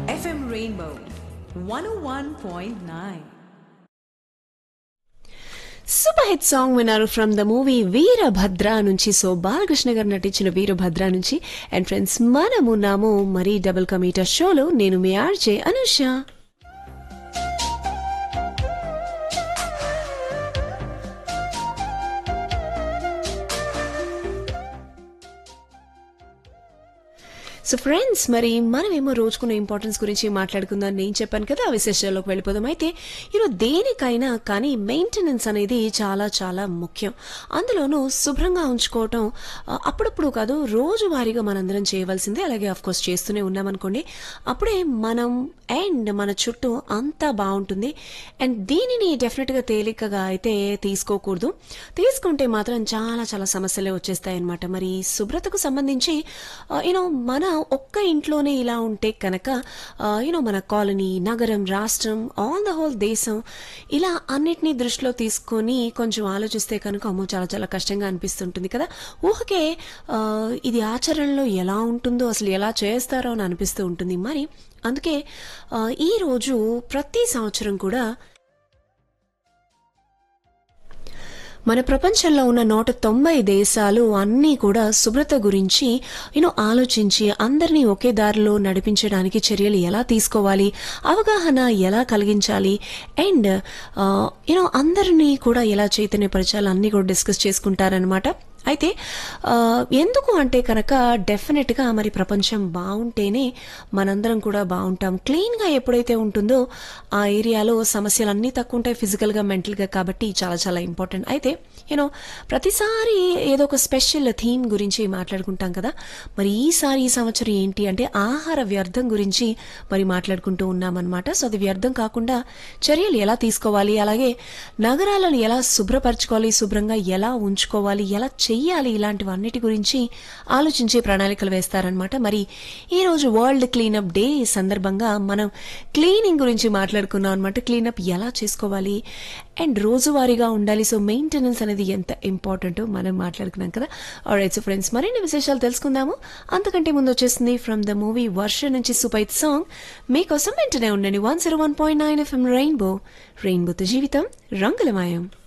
FM Rainbow 101.9. Super hit song విన్నారు from the movie Veerabhadra నుంచి so Balakrishna గారు నటించిన వీరభద్ర నుంచి అండ్ ఫ్రెండ్స్ మనము నాము మరీ డబుల్ కమీటర్ షోలో నేను మీ ఆర్జే అనుష సో ఫ్రెండ్స్ మరి మనమేమో రోజుకున్న ఇంపార్టెన్స్ గురించి మాట్లాడుకుందాం నేను చెప్పాను కదా ఆ విశేషాల్లోకి వెళ్ళిపోదాం అయితే ఈరోజు దేనికైనా కానీ మెయింటెనెన్స్ అనేది చాలా చాలా ముఖ్యం అందులోనూ శుభ్రంగా ఉంచుకోవటం ఆ, అప్పుడప్పుడు కాదు రోజువారీగా మనందరం చేయవలసిందే అలాగే ఆఫ్ కోర్స్ చేస్తూనే ఉన్నామనుకోండి అప్పుడే మనం అండ్ మన చుట్టూ అంతా బాగుంటుంది అండ్ దీనిని డెఫినెట్గా తేలికగా అయితే తీసుకోకూడదు తీసుకుంటే మాత్రం చాలా చాలా సమస్యలే వచ్చేస్తాయి అనమాట మరి శుభ్రతకు సంబంధించి యూనో మన ఒక్క ఇంట్లోనే ఇలా ఉంటే కనుక యూనో మన కాలనీ నగరం రాష్ట్రం ఆల్ ద హోల్ దేశం ఇలా అన్నిటినీ దృష్టిలో తీసుకొని కొంచెం ఆలోచిస్తే కనుక అమ్మో చాలా చాలా కష్టంగా అనిపిస్తుంటుంది కదా ఊహకే ఆ, ఇది ఆచరణలో ఎలా ఉంటుందో అసలు ఎలా చేస్తారో అని అనిపిస్తూ ఉంటుంది మరి అందుకే ఆ, ఈ రోజు ప్రతి సంవత్సరం కూడా మన ప్రపంచంలో ఉన్న నూట తొంభై దేశాలు అన్నీ కూడా శుభ్రత గురించి యూనో ఆలోచించి అందరినీ ఒకే దారిలో నడిపించడానికి చర్యలు ఎలా తీసుకోవాలి అవగాహన ఎలా కలిగించాలి అండ్ యూనో అందరినీ కూడా ఎలా చైతన్యపరచాలి అన్నీ కూడా డిస్కస్ చేసుకుంటారనమాట అయితే ఆ, ఎందుకు అంటే కనుక డెఫినెట్గా మరి ప్రపంచం బాగుంటేనే మనందరం కూడా బాగుంటాం క్లీన్గా ఎప్పుడైతే ఉంటుందో ఆ ఏరియాలో సమస్యలు అన్నీ తక్కువ ఉంటాయి ఫిజికల్గా మెంటల్గా కాబట్టి చాలా చాలా ఇంపార్టెంట్ అయితే యూనో ప్రతిసారి ఏదో ఒక స్పెషల్ థీమ్ గురించి మాట్లాడుకుంటాం కదా మరి ఈసారి ఈ సంవత్సరం ఏంటి అంటే ఆహార వ్యర్థం గురించి మరి మాట్లాడుకుంటూ ఉన్నామన్నమాట సో అది వ్యర్థం కాకుండా చర్యలు ఎలా తీసుకోవాలి అలాగే నగరాలను ఎలా శుభ్రపరచుకోవాలి శుభ్రంగా ఎలా ఉంచుకోవాలి ఎలా చెయ్యాలి ఇలాంటివన్నిటి గురించి ఆలోచించే ప్రణాళికలు వేస్తారనమాట మరి ఈ రోజు వరల్డ్ క్లీనప్ డే సందర్భంగా మనం క్లీనింగ్ గురించి మాట్లాడుకున్నాం అనమాట క్లీనప్ ఎలా చేసుకోవాలి అండ్ రోజువారీగా ఉండాలి సో మెయింటెనెన్స్ అనేది ఎంత ఇంపార్టెంటో మనం మాట్లాడుకున్నాం కదా ఆల్రైట్ సో ఫ్రెండ్స్ మరిన్ని విశేషాలు తెలుసుకుందాము అంతకంటే ముందు వచ్చేసింది ఫ్రమ్ ద మూవీ వర్ష నుంచి సూపైట్ సాంగ్ మీకోసం వెంటనే ఉండండి one zero one point nine FM Rainbow రెయిన్బోతో జీవితం రంగులమాయం